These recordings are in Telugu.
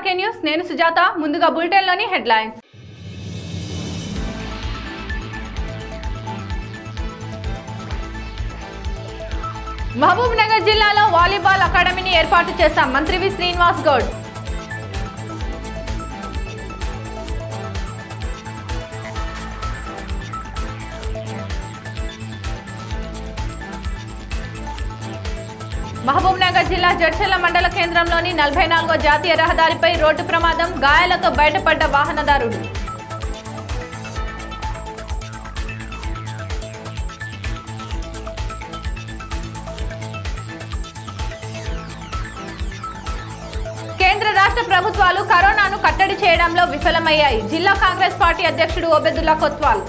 ఆర్కే న్యూస్ నేను సుజాత ముందుగా బులెటిన్లోని హెడ్లైన్స్ మహబూబ్ నగర్ జిల్లాలో వాలీబాల్ అకాడమీని ఏర్పాటు చేశాం మంత్రి వి శ్రీనివాస్ గౌడ్ మహబూబ్ నగర్ జిల్లా జడ్చర్ల మండల కేంద్రంలోని నలభై నాలుగో జాతీయ రహదారిపై రోడ్డు ప్రమాదం గాయాలతో బయటపడ్డ వాహనదారుడు కేంద్ర రాష్ట్ర ప్రభుత్వాలు కరోనాను కట్టడి చేయడంలో విఫలమయ్యాయి జిల్లా కాంగ్రెస్ పార్టీ అధ్యక్షుడు ఓబెదుల్లా కొత్వాల్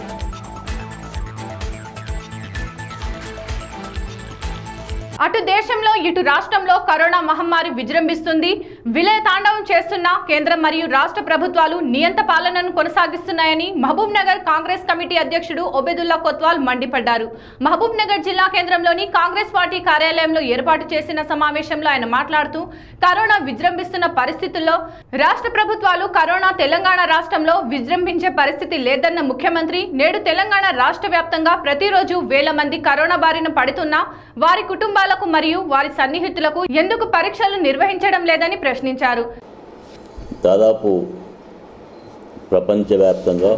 అటు దేశంలో ఇటు రాష్ట్రంలో కరోనా మహమ్మారి విజృంభిస్తుంది విలయ తాండవం చేస్తున్న కేంద్రం మరియు రాష్ట్ర ప్రభుత్వాలు నియంత పాలనను కొనసాగిస్తున్నాయని మహబూబ్ నగర్ కాంగ్రెస్ కమిటీ అధ్యక్షుడు ఒబేదుల్లా కొత్వాల్ మండిపడ్డారు మహబూబ్ నగర్ జిల్లా కేంద్రంలోని కాంగ్రెస్ పార్టీ కార్యాలయంలో ఏర్పాటు చేసిన సమావేశంలో ఆయన మాట్లాడుతూ కరోనా విజృంభిస్తున్న పరిస్థితుల్లో రాష్ట్ర ప్రభుత్వాలు కరోనా తెలంగాణ రాష్ట్రంలో విజృంభించే పరిస్థితి లేదన్న ముఖ్యమంత్రి నేడు తెలంగాణ రాష్ట్ర వ్యాప్తంగా ప్రతిరోజు వేల మంది కరోనా బారిన పడుతున్నా వారి కుటుంబాలకు మరియు వారి సన్నిహితులకు ఎందుకు పరీక్షలు నిర్వహించడం లేదని ప్రశ్నించారు దాదాపు ప్రపంచవ్యాప్తంగా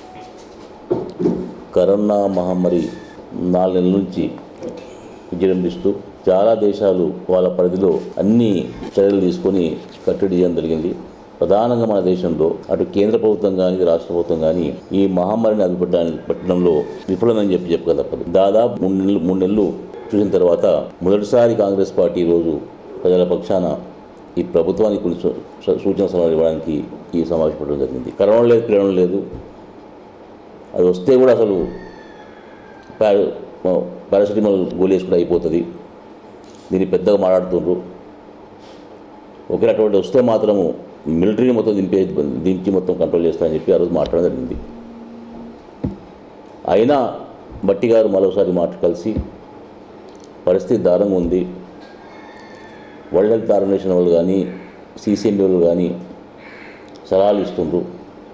కరోనా మహమ్మారి నాలుగు నెలల నుంచి విజృంభిస్తూ చాలా దేశాలు వాళ్ళ పరిధిలో అన్ని చర్యలు తీసుకొని కట్టడి చేయడం జరిగింది ప్రధానంగా మన దేశంలో అటు కేంద్ర ప్రభుత్వం కానీ రాష్ట్ర ప్రభుత్వం కానీ ఈ మహమ్మారిని అదుపట్టడానికి పట్టడంలో విఫలమని చెప్పి చెప్పక తప్పదు దాదాపు మూడు నెలలు మూడు నెలలు చూసిన తర్వాత మొదటిసారి కాంగ్రెస్ పార్టీ ఈరోజు ప్రజల పక్షాన ఈ ప్రభుత్వానికి కొన్ని సూ- సూ- సూచన సలహాలు ఇవ్వడానికి ఈ సమావేశం పెట్టడం జరిగింది కరోనా లేదు పీడనం లేదు అది వస్తే కూడా అసలు పారా పారాసిటమాల్ గోళీ వేసుకుంటే అయిపోతుంది దీన్ని పెద్దగా మాట్లాడుతుండ్రు ఒకవేళ అటువంటి వస్తే మాత్రము మిలిటరీని మొత్తం దింపే దించి మొత్తం కంట్రోల్ చేస్తారని చెప్పి ఆ రోజు మాట్లాడడం జరిగింది అయినా బట్టి గారు మరోసారి మాట కలిసి పరిస్థితి దారుణంగా ఉంది వరల్డ్ హెల్త్ ఆర్గనైజేషన్ వాళ్ళు కానీ సీసీఎంబీ వాళ్ళు కానీ సలహాలు ఇస్తుండ్రు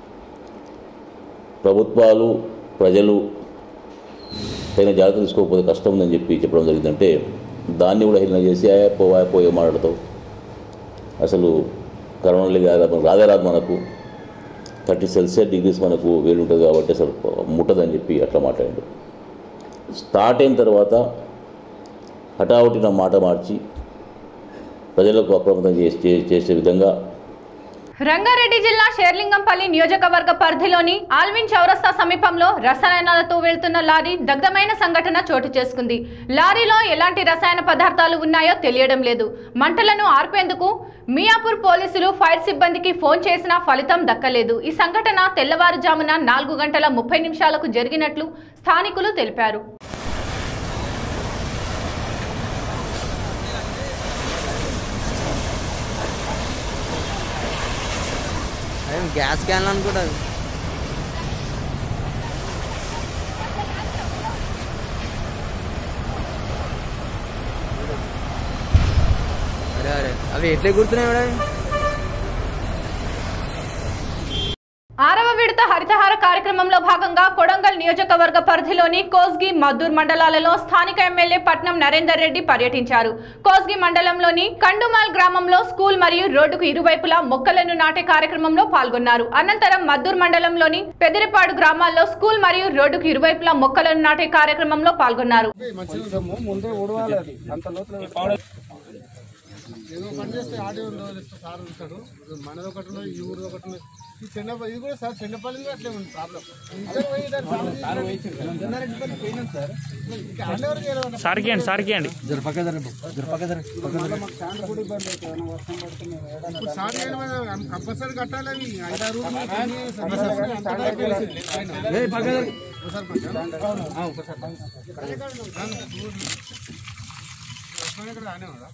ప్రభుత్వాలు ప్రజలు తగిన జాగ్రత్త తీసుకోకపోతే కష్టం ఉందని చెప్పి చెప్పడం జరిగిందంటే దాన్ని కూడా హేళన చేసి "ఆ, పోవా పోయే మాట్లాడతావు అసలు కరోనా లేదు కదా, మనకు రాదే రాదు మనకు థర్టీ సెల్సియస్ డిగ్రీస్ మనకు వేడి ఉంటుంది కాబట్టి అసలు ముట్టదని చెప్పి అట్లా మాట్లాడాడు స్టార్ట్ అయిన తర్వాత హఠావుటిన మాట మార్చి ప్రజలకు అప్రమత్తం చేసే చేసే విధంగా రంగారెడ్డి జిల్లా షేర్లింగంపల్లి నియోజకవర్గ పరిధిలోని ఆల్విన్ చౌరస్తా సమీపంలో రసాయనాలతో వెళ్తున్న లారీ దగ్ధమైన సంఘటన చోటు చేసుకుంది లారీలో ఎలాంటి రసాయన పదార్థాలు ఉన్నాయో తెలియడం లేదు మంటలను ఆర్పేందుకు మియాపూర్ పోలీసులు ఫైర్ సిబ్బందికి ఫోన్ చేసినా ఫలితం దక్కలేదు ఈ సంఘటన తెల్లవారుజామున నాలుగు గంటల ముప్పై నిమిషాలకు జరిగినట్లు స్థానికులు తెలిపారు అదే గ్యాస్ క్యాన్ అనుకుంటా అరే అరే అవి ఎట్లే గుర్తున్నాయి మేడం ఆరవ విడత హరితహార కార్యక్రమంలో భాగంగా కొడంగల్ నియోజకవర్గ పరిధిలోని కోస్గి మద్దూర్ మండలాలలో స్థానిక ఎమ్మెల్యే పట్నం నరేందర్ రెడ్డి పర్యటించారు కోస్గి మండలంలోని కండుమాల్ గ్రామంలో స్కూల్ మరియు రోడ్డుకు ఇరువైపులా మొక్కలను నాటే కార్యక్రమంలో పాల్గొన్నారు అనంతరం మద్దూర్ మండలంలోని పెదిరిపాడు గ్రామాల్లో స్కూల్ మరియు రోడ్డుకు ఇరువైపులా మొక్కలను నాటే కార్యక్రమంలో పాల్గొన్నారు మంచిగా ముందే ఉడవాలి అది అంత లోతుల ఏదో పని చేస్తే ఆడియో ఇస్తే సార్ ఉంటాడు మనది ఒకటి ఉన్నది ఈ ఊరు ఒకటి ఉన్నది ఈ చిన్న ఇది కూడా సార్ చిన్నపల్లి కూడా అట్లే ఉంది ప్రాబ్లం ఇద్దరు పోయి దాన్ని సాల్వ్ చేసి- జన్నారెడ్డిపల్లి పోయినాం సార్ ఇంకా ఆడేవారు చేయలేదు సార్కి అండి సార్కి అండి ఇప్పుడు సార్ చేయడం వల్ల కంపల్సరీ కట్టాలి అవి ఐదారు రూపాయలు కొన్ని సమస్యలు అంతటా అయిపోయింది. ఒకసారి పట్టు. ఆ, ఒకసారి పట్టు. వస్తున్నాయి ఇక్కడ రానే ఉందా?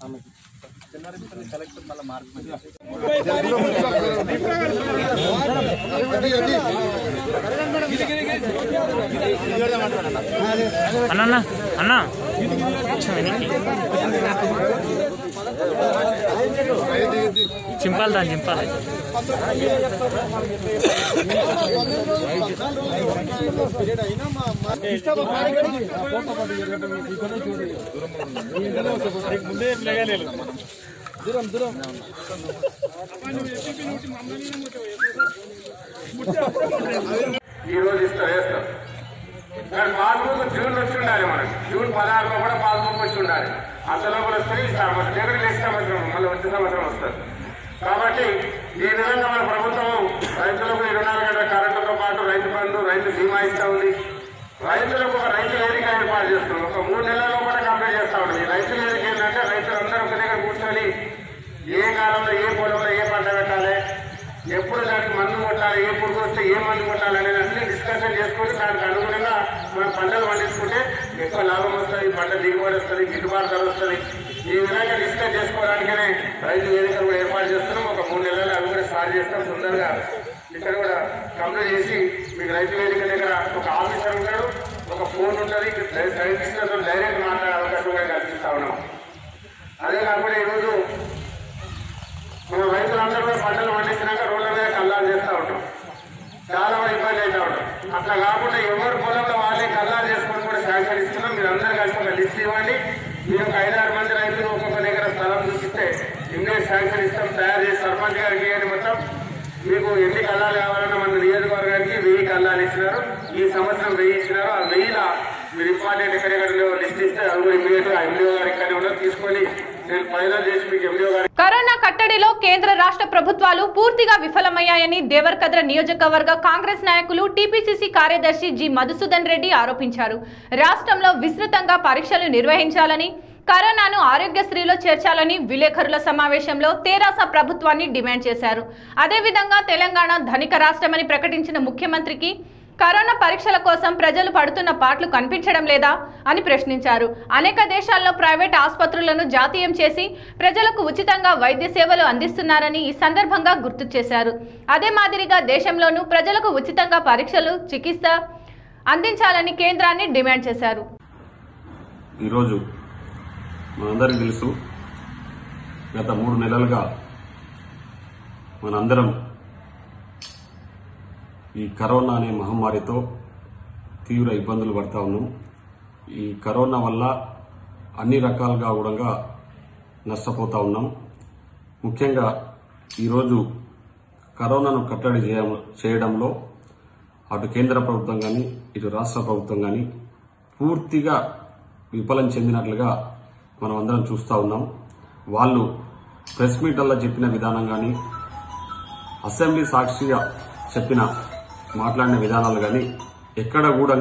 అన్న అన్న అన్న కొంచెం వెనక్కి. చింపాలి దాన్ని చింపాలి ఈ రోజు ఇస్తారు వేస్తారు కానీ పాస్బుక్ జూన్ వచ్చి ఉండాలి మనకి జూన్ పదహారులో కూడా పాస్బుక్ వచ్చి ఉండాలి అంత లోపల వస్తే ఇస్తారు మన దగ్గర నెక్స్ట్ సంవత్సరం మళ్ళీ వచ్చే సంవత్సరం వస్తారు కాబట్టి ఈ విధంగా మన ప్రభుత్వం రైతులకు ఇరవై నాలుగు గంటల కరెంటుతో పాటు రైతు బంధు రైతు బీమా ఇస్తా ఉంది రైతులకు ఒక రైతు వేదిక ఏర్పాటు చేస్తున్నాం ఒక మూడు నెలల్లో కూడా కంప్లీట్ చేస్తా ఉన్నాం ఈ రైతు వేదిక ఏంటంటే రైతులందరూ ఒక దగ్గర కూర్చొని ఏ కాలంలో ఏ పొలంలో ఏ పంట పెట్టాలి ఎప్పుడు దానికి మందు కొట్టాలి ఏ పురుగు వస్తే ఏ మందు కొట్టాలి అనేది అన్ని డిస్కషన్ చేసుకొని దానికి అనుగుణంగా మనం పంటలు పండించుకుంటే ఎక్కువ లాభం వస్తుంది పంట దిగుబడి వస్తుంది గిట్టుబాటు ధర వస్తుంది ఈ విధంగా డిస్కస్ చేసుకోవడానికనే రైతు వేదికలు కూడా ఏర్పాటు చేస్తున్నాం ఒక మూడు నెలలు అవి కూడా స్టార్ట్ చేస్తాం తొందరగా ఇక్కడ కూడా కంప్లీట్ చేసి మీకు రైతు వేదిక దగ్గర ఒక ఆఫీసర్ ఉంటాడు ఒక ఫోన్ ఉంటుంది రైతు డైరెక్ట్ మాట్లాడే అవకాశం కూడా కల్పిస్తా ఉన్నాం అదే కాకుండా ఈరోజు మన రైతులందరూ కూడా పంటలు పండించినాక రోడ్ల మీద కల్లాలు చేస్తూ ఉంటాం చాలా మంది ఇబ్బంది అవుతా ఉంటాం అట్లా కాకుండా ఎవరి పొలంలో వాళ్ళే కల్లాలు చేసుకొని కూడా శాంక్షన్ ఇస్తున్నాం మీరు అందరూ కలిసి ఒక లిస్ట్ ఇవ్వండి మీరు ఒక ఐదారు మంది రైతులు ఒక్కొక్క దగ్గర స్థలం చూపిస్తే ఇమ్మీడియట్ శాంక్షన్ ఇస్తాం తయారు చేసి సర్పంచ్ గారికి ఇవ్వండి మొత్తం మీకు ఎన్ని కల్లాలు కావాలన్నా మన నియోజకవర్గానికి వెయ్యి కల్లాలు ఇచ్చినారు ఈ సంవత్సరం వెయ్యి ఇచ్చినారు ఆ వెయ్యిల మీరు ఇంపార్టెంట్ ఎక్కడెక్కడ లిస్ట్ ఇస్తే అవి కూడా ఇమ్మీడియట్ గా ఎండిఓ గారు ఇక్కడే ఉన్నారు తీసుకొని నేను ఫైనల్ చేసి మీకు ఎండిఓ గారు కరోనా కట్టడిలో కేంద్ర రాష్ట్ర ప్రభుత్వాలు పూర్తిగా విఫలమయ్యాయని దేవరకద్ర నియోజకవర్గ కాంగ్రెస్ నాయకులు టీపీసీసీ కార్యదర్శి జి మధుసూదన్ రెడ్డి ఆరోపించారు రాష్ట్రంలో విస్తృతంగా పరీక్షలు నిర్వహించాలని కరోనాను ఆరోగ్యశ్రీలో చేర్చాలని విలేకరుల సమావేశంలో తెరాస ప్రభుత్వాన్ని డిమాండ్ చేశారు అదేవిధంగా తెలంగాణ ధనిక రాష్ట్రమని ప్రకటించిన ముఖ్యమంత్రికి కరోనా పరీక్షల కోసం ప్రజలు పడుతున్న పాటలు కనిపించడం లేదా అని ప్రశ్నించారు అనేక దేశాల్లో ప్రైవేట్ ఆసుపత్రులను జాతీయం చేసి ప్రజలకు ఉచితంగా వైద్య సేవలు అందిస్తున్నారని ఈ సందర్భంగా గుర్తు చేశారు అదే మాదిరిగా దేశంలోనూ ప్రజలకు ఉచితంగా పరీక్షలు చికిత్స అందించాలని కేంద్రాన్ని డిమాండ్ చేశారు ఈరోజు మనందరికీ తెలుసు గత మూడు నెలలుగా మనందరం ఈ కరోనా అనే మహమ్మారితో తీవ్ర ఇబ్బందులు పడతా ఉన్నాం ఈ కరోనా వల్ల అన్ని రకాలుగా కూడా నష్టపోతా ఉన్నాం ముఖ్యంగా ఈరోజు కరోనాను కట్టడి చేయ- చేయడంలో అటు కేంద్ర ప్రభుత్వం కానీ ఇటు రాష్ట్ర ప్రభుత్వం కానీ పూర్తిగా విఫలం చెందినట్లుగా మనం అందరం చూస్తూ ఉన్నాం వాళ్ళు ప్రెస్ మీట్లలో చెప్పిన విధానం కానీ అసెంబ్లీ సాక్షిగా చెప్పిన మాట్లాడిన విధానాలు కానీ ఎక్కడ కూడా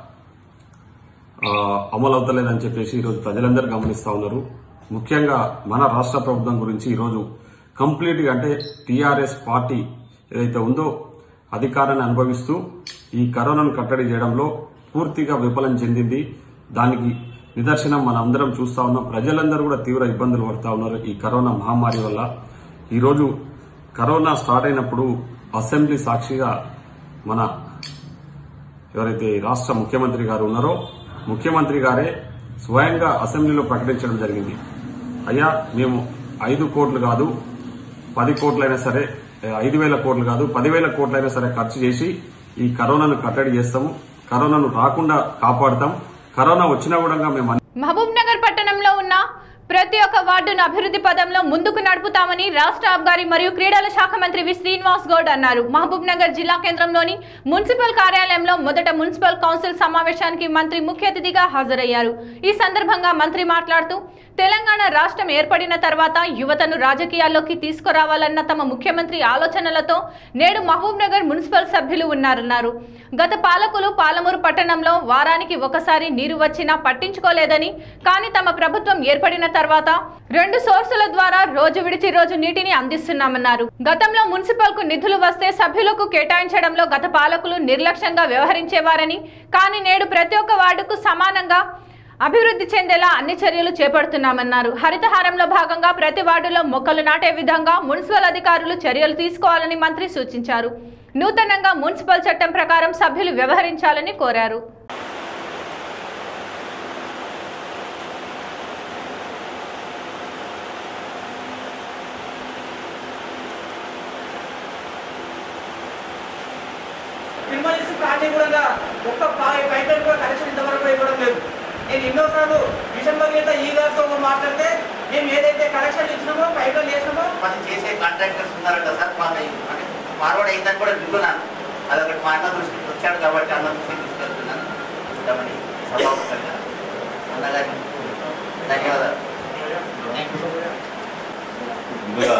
అమలు అవుతలేదని చెప్పేసి ఈరోజు ప్రజలందరూ గమనిస్తా ఉన్నారు ముఖ్యంగా మన రాష్ట్ర ప్రభుత్వం గురించి ఈరోజు కంప్లీట్ గా అంటే టీఆర్ఎస్ పార్టీ ఏదైతే ఉందో అధికారాన్ని అనుభవిస్తూ ఈ కరోనాను కట్టడి చేయడంలో పూర్తిగా విఫలం చెందింది దానికి నిదర్శనం మనం అందరం చూస్తా ఉన్నాం ప్రజలందరూ కూడా తీవ్ర ఇబ్బందులు పడుతా ఉన్నారు ఈ కరోనా మహమ్మారి వల్ల ఈరోజు కరోనా స్టార్ట్ అయినప్పుడు అసెంబ్లీ సాక్షిగా మన ఎవరైతే రాష్ట్ర ముఖ్యమంత్రి గారు ఉన్నారో ముఖ్యమంత్రి గారే స్వయంగా అసెంబ్లీలో ప్రకటించడం జరిగింది అయ్యా మేము ఐదు కోట్లు కాదు పది కోట్లైనా సరే ఐదు వేల కోట్లు కాదు పదివేల కోట్లైనా సరే ఖర్చు చేసి ఈ కరోనాను కట్టడి చేస్తాము కరోనాను రాకుండా కాపాడుతాం కరోనా వచ్చినా కూడా మేము మహబూబ్ నగర్ పట్టణంలో ఉన్న ప్రతి ఒక్క వార్డును అభివృద్ధి పదంలో ముందుకు నడుపుతామని రాష్ట్ర అబ్గారి మరియు క్రీడల శాఖ మంత్రి వి శ్రీనివాస్ గౌడ్ అన్నారు మహబూబ్ నగర్ జిల్లా కేంద్రంలోని మున్సిపల్ కార్యాలయంలో మొదట మున్సిపల్ కౌన్సిల్ సమావేశానికి మంత్రి ముఖ్య అతిథిగా హాజరయ్యారు ఈ సందర్భంగా మంత్రి మాట్లాడుతూ తెలంగాణ రాష్ట్రం ఏర్పడిన తర్వాత యువతను రాజకీయాల్లోకి తీసుకురావాలన్న తమ ముఖ్యమంత్రి ఆలోచనలతో నేడు మహబూబ్ నగర్ మున్సిపల్ సభ్యులు ఉన్నారన్నారు గత పాలకులు పాలమూరు పట్టణంలో వారానికి ఒకసారి నీరు వచ్చినా పట్టించుకోలేదని కానీ తమ ప్రభుత్వం ఏర్పడిన తర్వాత రెండు సోర్సుల ద్వారా రోజు విడిచి రోజు నీటిని అందిస్తున్నామన్నారు గతంలో మున్సిపల్ కు నిధులు వస్తే సభ్యులకు కేటాయించడంలో గత పాలకులు నిర్లక్ష్యంగా వ్యవహరించేవారని కానీ నేడు ప్రతి ఒక్క వార్డుకు సమానంగా అభివృద్ధి చెందేలా అన్ని చర్యలు చేపడుతున్నామన్నారు హరితహారంలో భాగంగా ప్రతి వార్డులో మొక్కలు నాటే విధంగా మున్సిపల్ అధికారులు చర్యలు తీసుకోవాలని మంత్రి సూచించారు నూతనంగా మున్సిపల్ చట్టం ప్రకారం సభ్యులు వ్యవహరించాలని కోరారు తెలిసి కానీ కూడా ఒక్క పై- పైపులైన్ కూడా కనెక్షన్ ఇంతవరకు కూడా ఇవ్వడం లేదు నేను ఎన్నోసార్లు మిషన్ భగీరథ ఈ గారితో మాట్లాడితే మేము ఏదైతే కనెక్షన్ ఇచ్చినామో పైపులైన్ చేసినామో పని చేసే కాంట్రాక్టర్స్ ఉన్నారంట సార్ మాకు అంటే ఫార్వర్డ్ అయిందని కూడా వింటున్నాను అదొకటి మా అన్న దృష్టికి వచ్చాడు కాబట్టి అన్న దృష్టికి తీసుకెళ్తున్నాను చూద్దామని సభాముఖంగా అన్నగారి ధన్యవాదాలు ముందుగా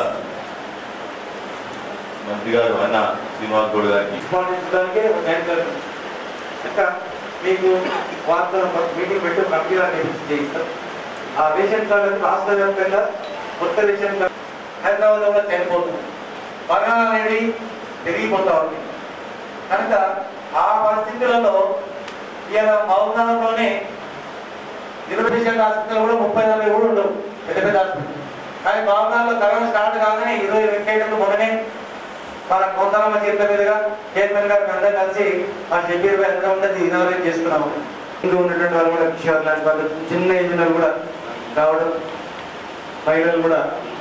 మంత్రి గారు అన్న శ్రీనివాస్ గౌడ్ గారికి స్పందించడానికి ఒక ట్యాంకర్ ఇంకా మీకు వార్త మీటింగ్ పెట్టి కమిటీ గారిని చేయిస్తాం ఆ రేషన్ కార్డు రాష్ట్ర వ్యాప్తంగా కొత్త రేషన్ కార్డు హైదరాబాద్ కూడా చనిపోతుంది పగనాలు అనేది పెరిగిపోతా ఉంది కనుక ఆ పరిస్థితులలో ఇలా మౌనాలోనే ఇరవై పేషెంట్ ఆసుపత్రులు కూడా ముప్పై నలభై కూడా ఉండవు పెద్ద పెద్ద ఆసుపత్రులు కానీ భావనాల్లో కరోనా స్టార్ట్ కాగానే ఇరవై వెంకయ్యలు మొన్ననే మన కోతారమ్మ చేతుల మీదుగా చైర్మన్ గారికి అందరూ కలిసి మన చెప్పి ఇరవై ఎంత ఉన్నది ఇనాగ్రేట్ చేస్తున్నాము ఇంకా ఉన్నటువంటి వాళ్ళు కూడా కిషోర్ లాంటి వాళ్ళు చిన్న ఏజ్ వాళ్ళు కూడా రావడం మహిళలు కూడా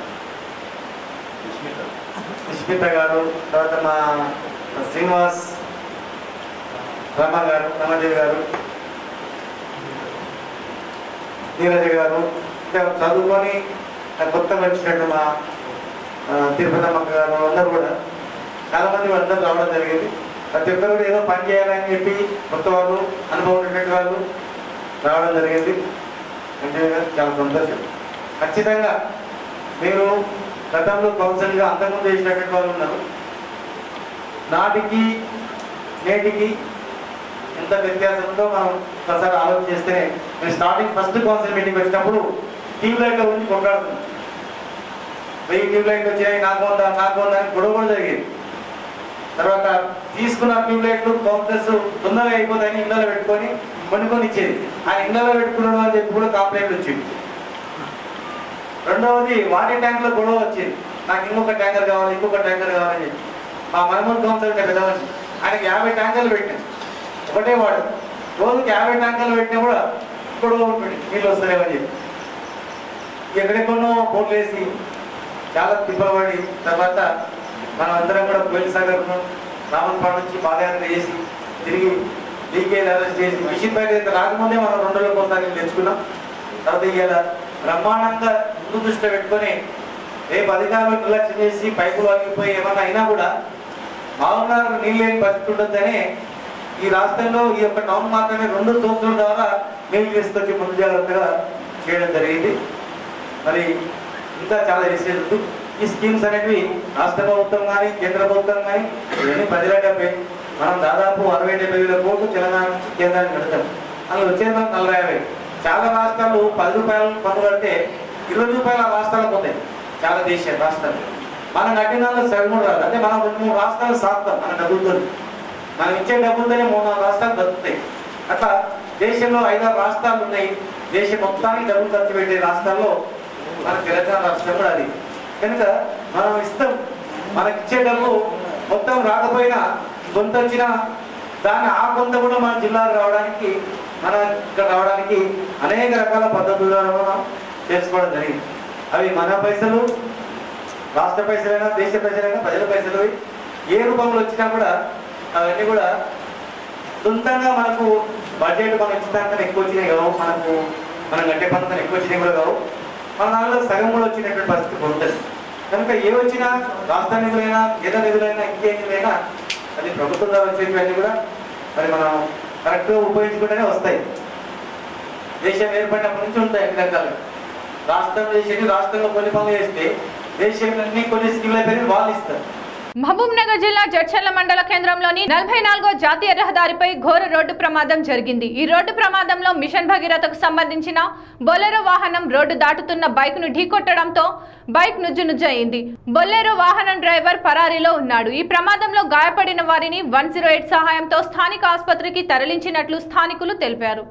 సుష్మిత గారు తర్వాత మా శ్రీనివాస్ రమ గారు రమాదేవి గారు నీరజ గారు ఇంకా చదువుకొని కొత్తగా వచ్చినట్టు మా ఆ, తిరుపతమ్మ గారు అందరూ కూడా చాలా మంది అందరూ రావడం జరిగింది ప్రతి ఒక్కరు కూడా ఏదో పని చేయాలని చెప్పి కొత్త వాళ్ళు అనుభవం ఉన్నటువంటి వాళ్ళు రావడం జరిగింది అంటే చాలా సంతోషం ఖచ్చితంగా మీరు గతంలో కౌన్సిల్గా అంతకుముందు చేసినటువంటి వాళ్ళు ఉన్నారు నాటికి నేటికి ఎంత వ్యత్యాసం ఉందో మనం ఒకసారి ఆలోచన చేస్తేనే నేను స్టార్టింగ్ ఫస్ట్ కౌన్సిల్ మీటింగ్ వచ్చినప్పుడు టీమ్ లైట్ల గురించి కొట్లాడుతున్నాం వెయ్యి ట్యూబ్ లైట్లు వచ్చాయి నాకు ఉందా నాకు ఉందా అని గొడవ కూడా జరిగేది తర్వాత తీసుకున్న ట్యూబ్ లైట్లు కౌంటర్స్ తొందరగా అయిపోతాయని ఇళ్ళలో పెట్టుకొని కొనుక్కొని ఇచ్చేది ఆ ఇళ్ళలో పెట్టుకున్నాడు అని చెప్పి కూడా కంప్లైంట్ వచ్చింది రెండవది వాటర్ ట్యాంక్ లో గొడవ వచ్చింది నాకు ఇంకొక ట్యాంకర్ కావాలి ఇంకొక ట్యాంకర్ కావాలని చెప్పి మా మనమూరు కౌన్సిల్ పెద్ద మనిషి ఆయనకి యాభై ట్యాంకర్లు పెట్టాను ఒకటే వాడు రోజుకి యాభై ట్యాంకర్లు పెట్టినా కూడా గొడవ ఉంటుంది నీళ్ళు వస్తలేవని చెప్పి ఎక్కడెక్కడో బోర్లు వేసి చాలా తిప్పలు పడి తర్వాత మనం అందరం కూడా కోయిల్ సాగర్ రామన్పాడు నుంచి పాదయాత్ర చేసి తిరిగి లీకేజ్ అరెస్ట్ చేసి మిషన్ బయట అయితే రాకముందే మనం రెండు రోజులకు ఒకసారి తెచ్చుకున్నాం తర్వాత ఇవాళ బ్రహ్మాండంగా ముందు దృష్టిలో పెట్టుకొని రేపు అధికారులు నిర్లక్ష్యం చేసి పైపులు ఆగిపోయి ఏమన్నా అయినా కూడా మామూలు నీళ్ళు లేని పరిస్థితి ఉండొద్దనే ఈ రాష్ట్రంలో ఈ యొక్క టౌన్ మాత్రమే రెండు సంవత్సరాల ద్వారా నీళ్ళు తీసుకొచ్చి ముందు జాగ్రత్తగా చేయడం జరిగింది మరి ఇంకా చాలా చేసేది ఈ స్కీమ్స్ అనేవి రాష్ట్ర ప్రభుత్వం కానీ కేంద్ర ప్రభుత్వం కానీ ఇవన్నీ పది డెబ్బై మనం దాదాపు అరవై డెబ్బై వేల కోట్లు తెలంగాణ నుంచి కేంద్రానికి కడతాం అందులో వచ్చేది మనకు నలభై యాభై చాలా రాష్ట్రాలు పది రూపాయలు పన్ను కడితే ఇరవై రూపాయల రాష్ట్రాలకు పోతాయి చాలా దేశ రాష్ట్రాలు మనం కట్టిన దానిలో సగం కూడా రాదు అంటే మనం రెండు మూడు రాష్ట్రాలు సాగుతాం మన డబ్బులతో మనం ఇచ్చే డబ్బులతోనే మూడు నాలుగు రాష్ట్రాలు బతుకుతాయి అట్లా దేశంలో ఐదారు రాష్ట్రాలు ఉన్నాయి దేశం మొత్తానికి డబ్బులు ఖర్చు పెట్టే రాష్ట్రాల్లో మన తెలంగాణ రాష్ట్రం కూడా అది కనుక మనం ఇస్తాం మనకి ఇచ్చే డబ్బు మొత్తం రాకపోయినా కొంత వచ్చినా దాన్ని ఆ కొంత కూడా మన జిల్లాకు రావడానికి మన ఇక్కడ రావడానికి అనేక రకాల పద్ధతుల ద్వారా మనం చేసుకోవడం జరిగింది అవి మన పైసలు రాష్ట్ర పైసలైనా దేశ పైసలైనా ప్రజల పైసలు ఏ రూపంలో వచ్చినా కూడా అవన్నీ కూడా సొంతంగా మనకు బడ్జెట్ మనం ఇచ్చినంత ఎక్కువ వచ్చినాయి కావు మనకు మనం గట్టే పనులు ఎక్కువ వచ్చినాయి కూడా కావు మన దానిలో సగం కూడా వచ్చినటువంటి పరిస్థితి ఉంటుంది కనుక ఏ వచ్చినా రాష్ట్ర నిధులైనా కేంద్ర నిధులైనా ఇంకే నిధులైనా అది ప్రభుత్వం ద్వారా వచ్చేటివన్నీ కూడా మరి మనం కరెక్ట్గా ఉపయోగించుకుంటేనే వస్తాయి దేశం ఏర్పడినప్పటి నుంచి ఉంటాయి అన్ని రకాలు రాష్ట్రం చేసేది రాష్ట్రంలో కొన్ని పనులు చేస్తే దేశంలో అన్ని కొన్ని స్కీమ్లు అయిపోయి వాళ్ళు ఇస్తారు మహబూబ్ నగర్ జిల్లా జడ్చర్ల మండల కేంద్రంలోని నలభై నాలుగో జాతీయ రహదారిపై ఘోర రోడ్డు ప్రమాదం జరిగింది ఈ రోడ్డు ప్రమాదంలో మిషన్ భగీరథకు సంబంధించిన బొలెరో వాహనం రోడ్డు దాటుతున్న బైక్ ను ఢీకొట్టడంతో బైక్ నుజ్జు నుజ్జు అయింది బొలెరో వాహనం డ్రైవర్ పరారీలో ఉన్నాడు ఈ ప్రమాదంలో గాయపడిన వారిని వన్ సహాయంతో స్థానిక ఆసుపత్రికి తరలించినట్లు స్థానికులు తెలిపారు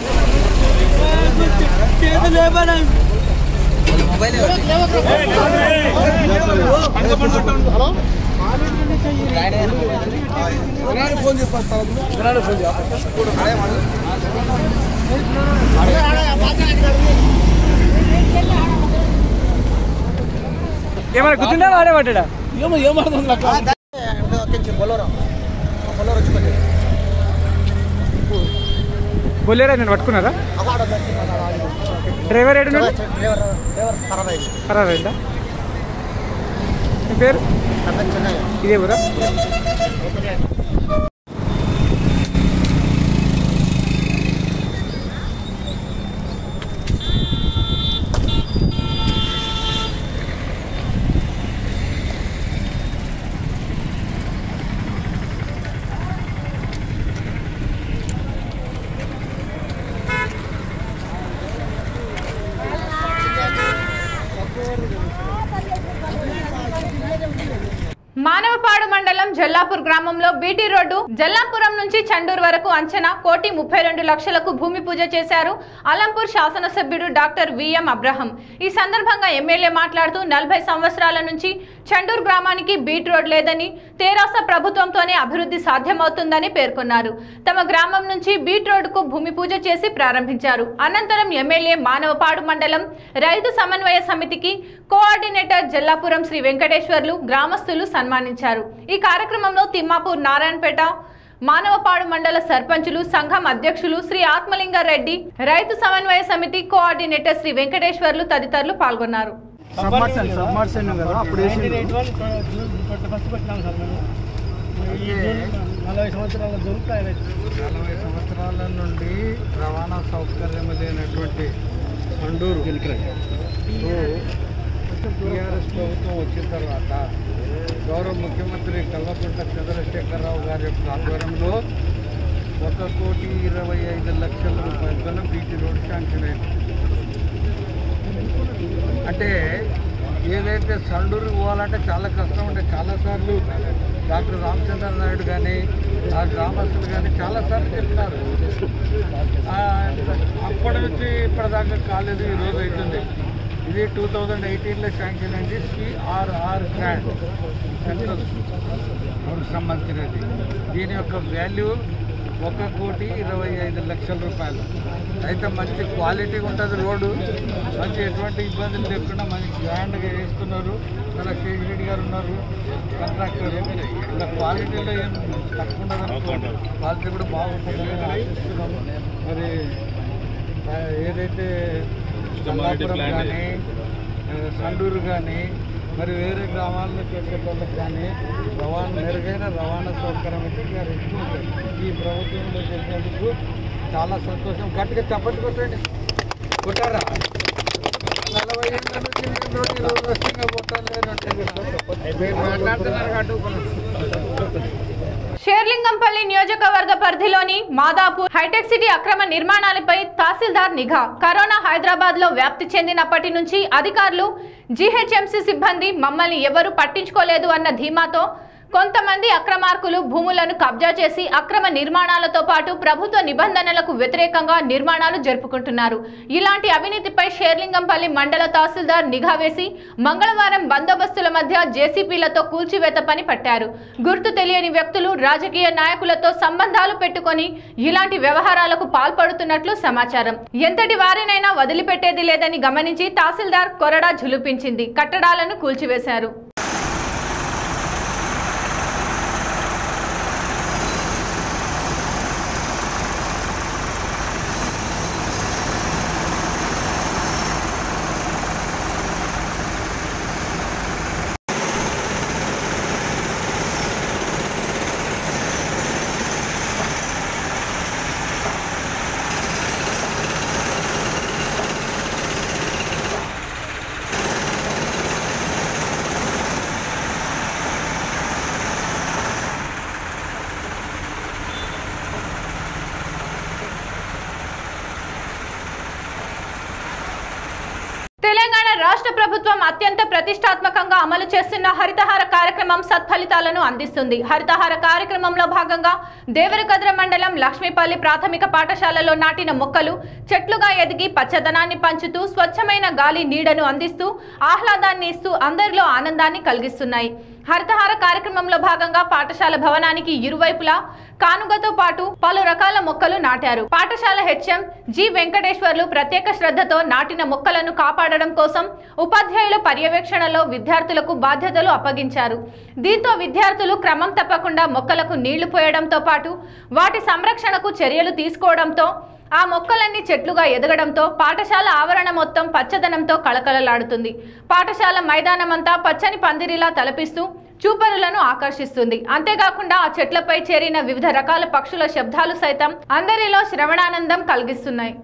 ఏమైనా గుర్తుందా వాడే పడ్డా ఏమో ఏమర్థం బొలరో బొలరో వచ్చి బొలేరా నేను పట్టుకున్నారా డ్రైవర్ ఏడు పర్వాలేదా మీ పేరు ఇదే ఊరా మానవపాడు మండలం జల్లాపూర్ గ్రామంలో బీటీ రోడ్డు జల్లాపురం నుంచి చండూరు వరకు అంచనా కోటి ముప్పై రెండు లక్షలకు భూమి పూజ చేశారు అలంపూర్ శాసనసభ్యుడు డాక్టర్ విఎం అబ్రహం ఈ సందర్భంగా ఎమ్మెల్యే మాట్లాడుతూ నలభై సంవత్సరాల నుంచి చండూరు గ్రామానికి బీట్ రోడ్ లేదని తెరాస ప్రభుత్వంతోనే అభివృద్ధి సాధ్యమవుతుందని పేర్కొన్నారు తమ గ్రామం నుంచి బీట్ రోడ్డుకు భూమి పూజ చేసి ప్రారంభించారు అనంతరం ఎమ్మెల్యే మానవపాడు మండలం రైతు సమన్వయ సమితికి కోఆర్డినేటర్ జల్లాపురం శ్రీ వెంకటేశ్వర్లు గ్రామస్తులు సన్మానించారు ఈ కార్యక్రమంలో తిమ్మాపూర్ నారాయణపేట మానవపాడు మండల సర్పంచులు సంఘం అధ్యక్షులు శ్రీ ఆత్మలింగారెడ్డి రైతు సమన్వయ సమితి కోఆర్డినేటర్ శ్రీ వెంకటేశ్వర్లు తదితరులు పాల్గొన్నారు సబ్మర్షన్ సబ్మర్షన్ కదా అప్పుడు వేసిండు. నలభై సంవత్సరాల దొరుకుతాయి నలభై సంవత్సరాల నుండి రవాణా సౌకర్యం లేనటువంటి మండూరు టీఆర్ఎస్ ప్రభుత్వం వచ్చిన తర్వాత గౌరవ ముఖ్యమంత్రి కల్వకుంట్ల చంద్రశేఖరరావు గారి యొక్క ఆధ్వర్యంలో ఒక కోటి ఇరవై ఐదు లక్షల రూపాయలతో బీటీ రోడ్ శాంక్షన్ అయింది అంటే ఏదైతే సండూరు పోవాలంటే చాలా కష్టం ఉండే చాలాసార్లు డాక్టర్ రామచంద్ర నాయుడు కానీ ఆ గ్రామస్తులు కానీ చాలాసార్లు చెప్పినారు ఆ, అప్పటి నుంచి ఇప్పటిదాకా కాలేదు ఈ రోజు అవుతుంది ఇది టూ థౌజండ్ ఎయిటీన్లో శాంక్షన్ అయింది సిఆర్ఆర్ గ్రాండ్ సెంట్రల్ సంబంధించినది దీని యొక్క వాల్యూ ఒక కోటి ఇరవై ఐదు లక్షల రూపాయలు అయితే మంచి క్వాలిటీ ఉంటుంది రోడ్డు మంచి ఎటువంటి ఇబ్బందులు లేకుండా మంచి గ్రాండ్గా వేస్తున్నారు మన శేషిరెడ్డి గారు ఉన్నారు కాంట్రాక్టర్ ఇలా క్వాలిటీలో ఏం తక్కువ ఉండదు క్వాలిటీ కూడా బాగుంటుందని ఆశిస్తున్నాము మరి ఆ, ఏదైతే జల్లాపురం కానీ ఆ, సండూరు కానీ మరి వేరే గ్రామాల్లో చేసే వాళ్ళకి కానీ రవాణా మెరుగైన రవాణా సౌకర్యం అయితే ఇంకా ఎక్కువ ఉంటుంది. ఈ ప్రభుత్వంలో చేసేందుకు చాలా సంతోషం గట్టిగా చప్పట్లు కొట్టండి కొట్టారా నలభై ఏళ్ళ నుంచి నేను రోడ్డు ఈ రోజు వస్తుంగా కొట్టాలి మీరు మాట్లాడుతున్నారు కాబట్టి షేర్లింగంపల్లి నియోజకవర్గ పరిధిలోని మాదాపూర్ హైటెక్ సిటీ అక్రమ నిర్మాణాలపై తహసీల్దార్ నిఘా కరోనా హైదరాబాద్ లో వ్యాప్తి చెందినప్పటి నుంచి అధికారులు జీహెచ్ఎంసీ సిబ్బంది మమ్మల్ని ఎవరు పట్టించుకోలేదు అన్న ధీమాతో కొంతమంది అక్రమార్కులు భూములను కబ్జా చేసి అక్రమ నిర్మాణాలతో పాటు ప్రభుత్వ నిబంధనలకు వ్యతిరేకంగా నిర్మాణాలు జరుపుకుంటున్నారు ఇలాంటి అవినీతిపై షేర్లింగంపల్లి మండల తహసీల్దార్ నిఘా వేసి మంగళవారం బందోబస్తుల మధ్య జేసీపీలతో కూల్చివేత పని పట్టారు గుర్తు తెలియని వ్యక్తులు రాజకీయ నాయకులతో సంబంధాలు పెట్టుకొని ఇలాంటి వ్యవహారాలకు పాల్పడుతున్నట్లు సమాచారం ఎంతటి వారినైనా వదిలిపెట్టేది లేదని గమనించి తహసీల్దార్ కొరడా ఝులిపించింది కట్టడాలను కూల్చివేశారు తెలంగాణ రాష్ట్ర ప్రభుత్వం అత్యంత ప్రతిష్టాత్మకంగా అమలు చేస్తున్న హరితహార కార్యక్రమం సత్ఫలితాలను అందిస్తుంది హరితహార కార్యక్రమంలో భాగంగా దేవరకద్ర మండలం లక్ష్మీపల్లి ప్రాథమిక పాఠశాలలో నాటిన మొక్కలు చెట్లుగా ఎదిగి పచ్చదనాన్ని పంచుతూ స్వచ్ఛమైన గాలి నీడను అందిస్తూ ఆహ్లాదాన్ని ఇస్తూ అందరిలో ఆనందాన్ని కలిగిస్తున్నాయి హరితహార కార్యక్రమంలో భాగంగా పాఠశాల భవనానికి ఇరువైపులా కానుగతో పాటు పలు రకాల మొక్కలు నాటారు పాఠశాల హెచ్ఎం జి వెంకటేశ్వర్లు ప్రత్యేక శ్రద్ధతో నాటిన మొక్కలను కాపాడడం కోసం ఉపాధ్యాయుల పర్యవేక్షణలో విద్యార్థులకు బాధ్యతలు అప్పగించారు దీంతో విద్యార్థులు క్రమం తప్పకుండా మొక్కలకు నీళ్లు పోయడంతో పాటు వాటి సంరక్షణకు చర్యలు తీసుకోవడంతో ఆ మొక్కలన్నీ చెట్లుగా ఎదగడంతో పాఠశాల ఆవరణ మొత్తం పచ్చదనంతో కళకళలాడుతుంది పాఠశాల మైదానమంతా పచ్చని పందిరిలా తలపిస్తూ చూపరులను ఆకర్షిస్తుంది అంతేకాకుండా ఆ చెట్లపై చేరిన వివిధ రకాల పక్షుల శబ్దాలు సైతం అందరిలో శ్రవణానందం కలిగిస్తున్నాయి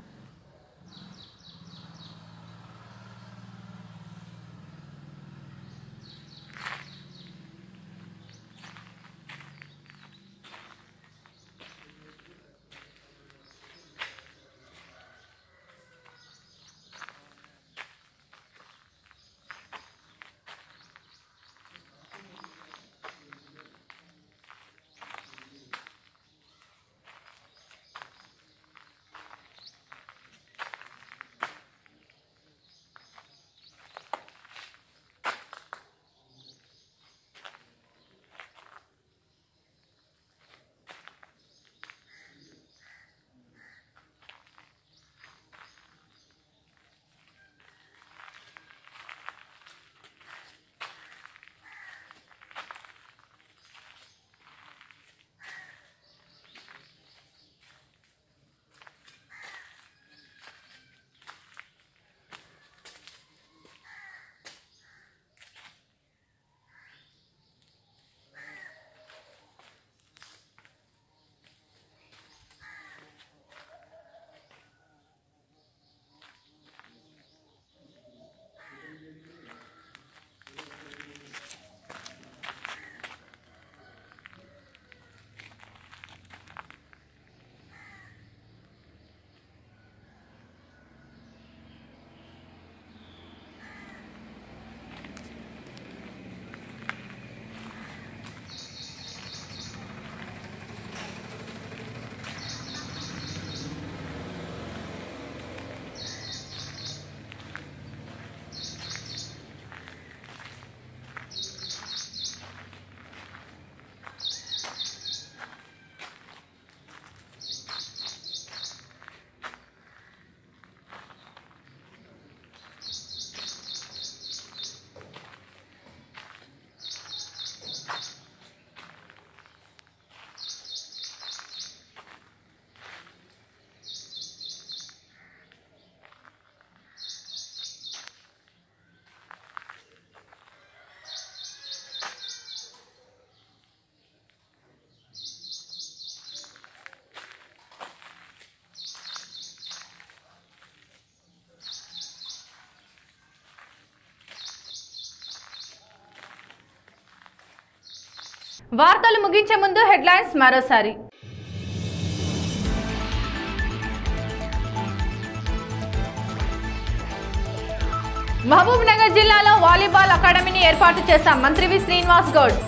వార్తలు ముగించే ముందు హెడ్లైన్స్ మరోసారి మహబూబ్ నగర్ జిల్లాలో వాలీబాల్ అకాడమీని ఏర్పాటు చేశాం మంత్రి వి శ్రీనివాస్ గౌడ్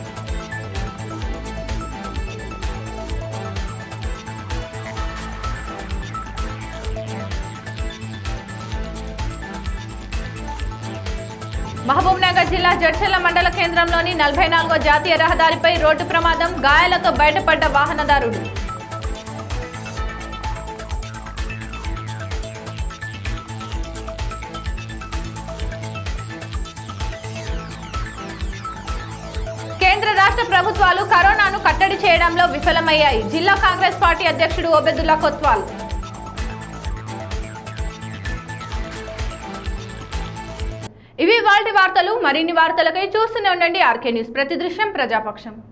మహబూబ్ నగర్ జిల్లా జడ్చర్ల మండల కేంద్రంలోని నలభై నాలుగో జాతీయ రహదారిపై రోడ్డు ప్రమాదం గాయాలతో బయటపడ్డ వాహనదారుడు కేంద్ర రాష్ట్ర ప్రభుత్వాలు కరోనాను కట్టడి చేయడంలో విఫలమయ్యాయి జిల్లా కాంగ్రెస్ పార్టీ అధ్యక్షుడు ఓబెదుల్లా కొత్వాల్ ఇవి వాటి వార్తలు మరిన్ని వార్తలకై చూస్తూనే ఉండండి ఆర్కే న్యూస్ ప్రతి దృశ్యం ప్రజాపక్షం